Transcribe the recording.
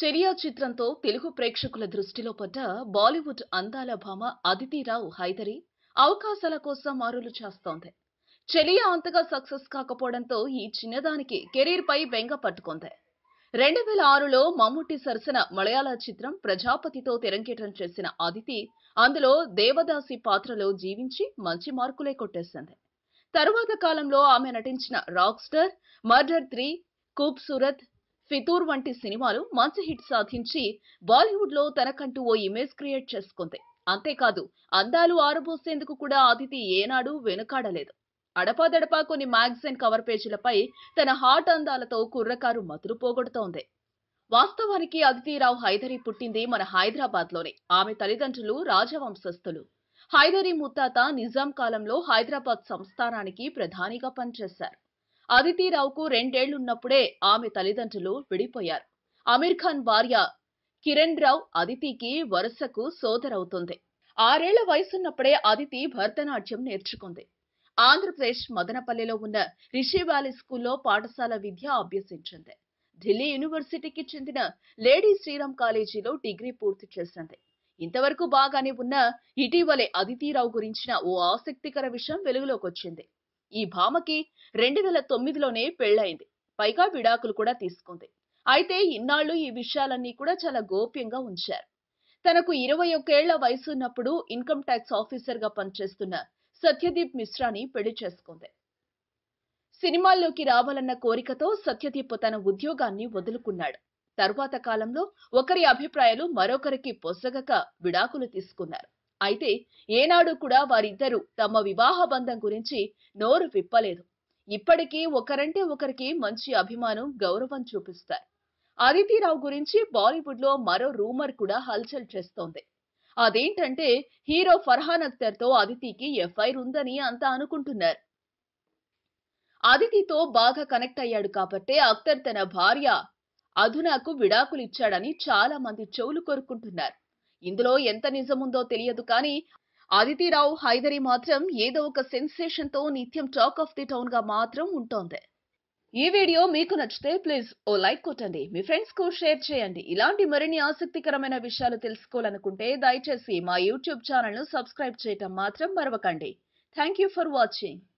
చెలియా చిత్రంతో తెలుగు ప్రేక్షకుల దృష్టిలో పడ్డ బాలీవుడ్ అందాల భామ అదితి రావు హైదరి అవకాశాల కోసం మారులు చేస్తోంది చెలియా అంతగా సక్సెస్ కాకపోవడంతో ఈ చిన్నదానికి కెరీర్ పై బెంగ పట్టుకుంది రెండు వేల ఆరులో మమ్ముట్టి సరసన మలయాళ చిత్రం ప్రజాపతితో తెరంగేట్రం చేసిన అదితి అందులో దేవదాసి పాత్రలో జీవించి మంచి మార్కులే కొట్టేసింది తరువాత కాలంలో ఆమె నటించిన rock star murder three Khoobsurat Fitoor వంటి సినిమాలు మంచి హిట్ సాధించి బాలీవుడ్ లో తనకంటూ ఓ ఇమేజ్ క్రియేట్ చేసుకుంది అంతేకాదు అందాలు ఆరబోసేందుకు కూడా అదితి ఏనాడు వెనుకాడలేదు అడపాదడపా కొన్ని మ్యాగజైన్ కవర్ పేజీలపై తన హాట్ అందాలతో కుర్రకారు మతులు పోగొడుతోంది వాస్తవానికి అదితిరావు హైదరి పుట్టింది మన హైదరాబాద్ లోనే ఆమె తల్లిదండ్రులు రాజవంశస్థులు హైదరి ముత్తాత నిజాం కాలంలో హైదరాబాద్ సంస్థానానికి ప్రధానిగా పనిచేశారు అదితిరావుకు రెండేళ్లున్నప్పుడే ఆమె తల్లిదండ్రులు విడిపోయారు అమీర్ ఖాన్ భార్య కిరణ్ రావు అదితికి వరుసకు సోదరవుతుంది ఆరేళ్ల వయసున్నప్పుడే అదితి భరతనాట్యం నేర్చుకుంది ఆంధ్రప్రదేశ్ మదనపల్లిలో ఉన్న రిషి వ్యాలీ స్కూల్లో పాఠశాల విద్య అభ్యసించింది ఢిల్లీ యూనివర్సిటీకి చెందిన లేడీ శ్రీరామ్ కాలేజీలో డిగ్రీ పూర్తి చేసింది ఇంతవరకు బాగానే ఉన్న ఇటీవలే అదితిరావు గురించిన ఓ ఆసక్తికర విషయం వెలుగులోకి వచ్చింది ఈ భామకి రెండు వేల తొమ్మిదిలోనే పెళ్లైంది పైగా విడాకులు కూడా తీసుకుంది అయితే ఇన్నాళ్లు ఈ విషయాలన్నీ కూడా చాలా గోప్యంగా ఉంచారు తనకు ఇరవై ఒకేళ్ల వయసు ఉన్నప్పుడు ఇన్కమ్ ట్యాక్స్ ఆఫీసర్ గా పనిచేస్తున్న సత్యదీప్ మిశ్రాని పెళ్లి చేసుకుంది సినిమాల్లోకి రావాలన్న కోరికతో సత్యదీప్ తన ఉద్యోగాన్ని వదులుకున్నాడు తరువాత కాలంలో ఒకరి అభిప్రాయాలు మరొకరికి పొసగక విడాకులు తీసుకున్నారు అయితే ఏనాడు కూడా వారిద్దరూ తమ వివాహ బంధం గురించి నోరు విప్పలేదు ఇప్పటికీ ఒకరంటే ఒకరికి మంచి అభిమానం గౌరవం చూపిస్తారు అదితిరావు గురించి బాలీవుడ్ లో మరో రూమర్ కూడా హల్చల్ చేస్తోంది అదేంటంటే హీరో ఫర్హాన్ అఖ్తర్ తో అదితికి ఎఫ్ఐఆర్ ఉందని అంతా అనుకుంటున్నారు అదితితో బాగా కనెక్ట్ అయ్యాడు కాబట్టే అఖ్తర్ తన భార్య అధునాకు విడాకులు ఇచ్చాడని చాలా మంది చెవులు కొరుకుంటున్నారు ఇందులో ఎంత నిజముందో తెలియదు కానీ అదితిరావు హైదరి మాత్రం ఏదో ఒక సెన్సేషన్ తో నిత్యం టాక్ ఆఫ్ ది టౌన్ గా మాత్రం ఉంటోంది ఈ వీడియో మీకు నచ్చితే ప్లీజ్ ఓ లైక్ కొట్టండి మీ ఫ్రెండ్స్ కు షేర్ చేయండి ఇలాంటి మరిన్ని ఆసక్తికరమైన విషయాలు తెలుసుకోవాలనుకుంటే దయచేసి మా యూట్యూబ్ ఛానల్ ను సబ్స్క్రైబ్ చేయటం మాత్రం మరవకండి థ్యాంక్ యూ ఫర్ వాచింగ్